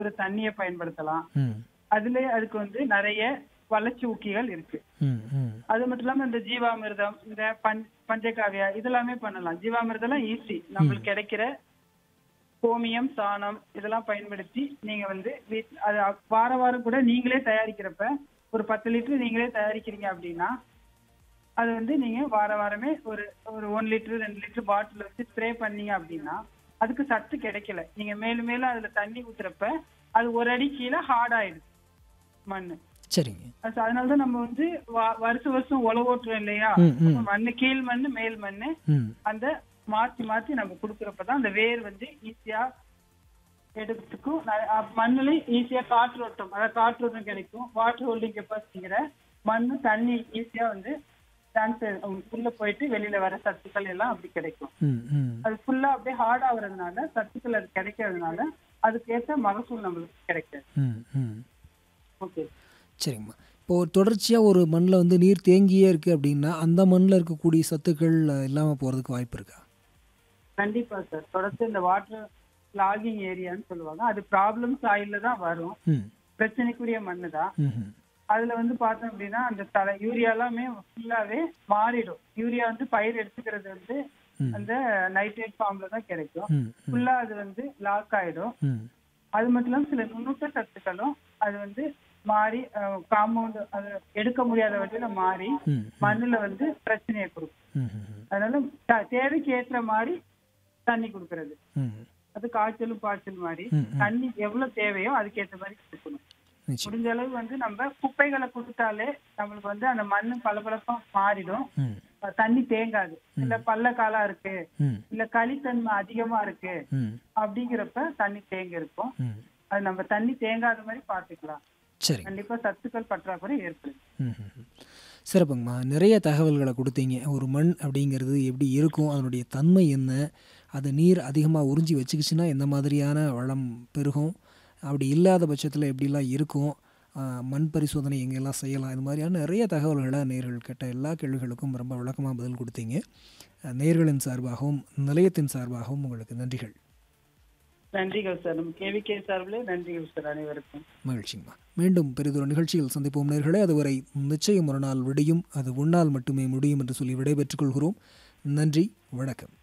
ஒரு தண்ணியை பயன்படுத்தலாம் ம் அதுல அதுக்கு வந்து நிறைய வளர்ச்சி ஊக்கிகள் இருக்கு ம் ம் அது மட்டும் இல்லாம இந்த ஜீவாமிர்தம் இந்த பஞ் பஞ்சகாவியா இதெல்லாமே பண்ணலாம் ஜீவாமிர்தம்லாம் ஈஸி நம்மளுக்கு கிடைக்கிற கோமியம் சாணம் இதெல்லாம் பயன்படுத்தி நீங்க வந்து வீட் அது அ- வார வாரம் கூட நீங்களே தயாரிக்கிறப்ப ஒரு பத்து லிட்டர் நீங்களே தயாரிக்கிறீங்க அப்படின்னா அது வந்து நீங்க வார வாரமே ஒரு ஒரு ஒன் லிட்டர் ரெண்டு லிட்டர் பாட்டில் வச்சு ஸ்ப்ரே பண்ணீங்க அப்படின்னா அதுக்கு சத்து கிடைக்கல நீங்க மேலும் மேலும் அதுல தண்ணி ஊத்துறப்ப அது ஒரு அடி கீழே ஹார்ட் ஆயிடுது மண்ணு சரிங்க அது அதனாலதான் நம்ம வந்து வா- வருஷம் வருஷம் உழவு ஓட்டுறோம் இல்லையா ம் ம் அப்ப மண்ணு கீழ் மண்ணு மேல் மண்ணு ம் அந்த மாத்தி மாத்தி நம்ம கொடுக்கறப்பதான் அந்த வேர் வந்து ஈஸியா எடுக்கிறதுக்கும் ந- அ- மண்ணுலயும் ஈஸியா காற்றோட்டம் அதாவது காற்றோட்டம் கிடைக்கும் வாட்டர் ஹோல்டிங் கெப்பாசிட்டிங்கிற மண்ணு தண்ணி ஈஸியா வந்து டிரான்ஸ்ஃபர் உள்ள போயிட்டு வெளியில வர சத்துக்கள் எல்லாம் அப்படி கிடைக்கும் ம் ம் அது ஃபுல்லா அப்படியே ஹார்ட் ஆகுறதுனால சத்துக்கள் அது கிடைக்கிறதுனால அதுக்கேற்ற மகசூல் நம்மளுக்கு கிடைக்காது ம் ம் ஓகே சரிங்கம்மா இப்போது தொடர்ச்சியாக ஒரு மண்ணில் வந்து நீர் தேங்கியே இருக்குது அப்படின்னா அந்த மண்ணில் இருக்கக்கூடிய சத்துக்கள் இல்லாமல் போகிறதுக்கு வாய்ப்பு இருக்கா கண்டிப்பா சார் தொடர்ந்து இந்த வாட்டர் லாகிங் ஏரியான்னு சொல்லுவாங்க அது ப்ராப்ளம் சாயில்ல தான் வரும் ம் பிரச்சனைக்குரிய மண்ணு தான் ம் ம் அதுல வந்து பார்த்தோம் அப்படின்னா அந்த தலை யூரியா எல்லாமே ஃபுல்லாவே மாறிடும் யூரியா வந்து பயிர் எடுத்துக்கிறது வந்து ம். அந்த நைட்ரேட் ஃபார்ம்ல தான் கிடைக்கும் ம் ம் ஃபுல்லா அது வந்து லாக் ஆயிடும் ம் அது மட்டும் இல்லாம சில நுண்ணுட்ட சத்துக்களும் அது வந்து மாறி காம்பவுண்ட் அது எடுக்க முடியாத வகையில மாறி ம் மண்ணுல வந்து பிரச்சனையை கொடுக்கும் ம் ம் அதனால த- தேவைக்கு ஏற்ற மாதிரி தண்ணி கொடுக்கறது ம் அது காய்ச்சலும் பாய்ச்சல் மாதிரி ம், ம். தண்ணி எவ்வளவு தேவையோ அதுக்கேற்ற மாதிரி கொடுக்கணும் நிச்சயம் முடிஞ்ச அளவு வந்து நம்ம குப்பைகளை கொடுத்தாலே நம்மளுக்கு வந்து அந்த மண்ணு பளபளப்பா மாறிடும் ம் அஹ் தண்ணி தேங்காது இல்ல பள்ளக்காலா இருக்கு ம் இல்ல களித்தன்மை அதிகமா இருக்கு ம் அப்படிங்கிறப்ப தண்ணி தேங்க இருக்கும் ம் அது நம்ம தண்ணி தேங்காத மாதிரி பாத்துக்கலாம் சரிங்க கண்டிப்பா சத்துக்கள் பற்றாக்குறை ஏற்படும் ம் ம், ம். சிறப்புங்கம்மா நிறைய தகவல்களை கொடுத்தீங்க ஒரு மண் அப்படிங்கிறது எப்படி இருக்கும் அதனுடைய தன்மை என்ன அது நீர் அதிகமாக உறிஞ்சி வச்சுக்கிச்சுன்னா எந்த மாதிரியான வளம் பெருகும் அப்படி இல்லாத பட்சத்தில் எப்படிலாம் இருக்கும் ஆ, மண் பரிசோதனை எங்கெல்லாம் செய்யலாம் இது மாதிரியான நிறைய தகவல்களை நேர்கள் கேட்ட எல்லா கேள்விகளுக்கும் ரொம்ப விளக்கமாக பதில் கொடுத்தீங்க அஹ், நேர்களின் சார்பாகவும் நிலையத்தின் சார்பாகவும் உங்களுக்கு நன்றிகள் நன்றிகள் சார் நம்ம கேவிகே சார்பிலே நன்றிகள் சார் அனைவருக்கும் மகிழ்ச்சிங்கம்மா மீண்டும் பெரிதொரு நிகழ்ச்சியில் சந்திப்போம் நேர்களே அதுவரை நிச்சயம் ஒரு நாள் விடியும் அது உன்னால் மட்டுமே முடியும் என்று சொல்லி விடைபெற்றுக் கொள்கிறோம் நன்றி வணக்கம்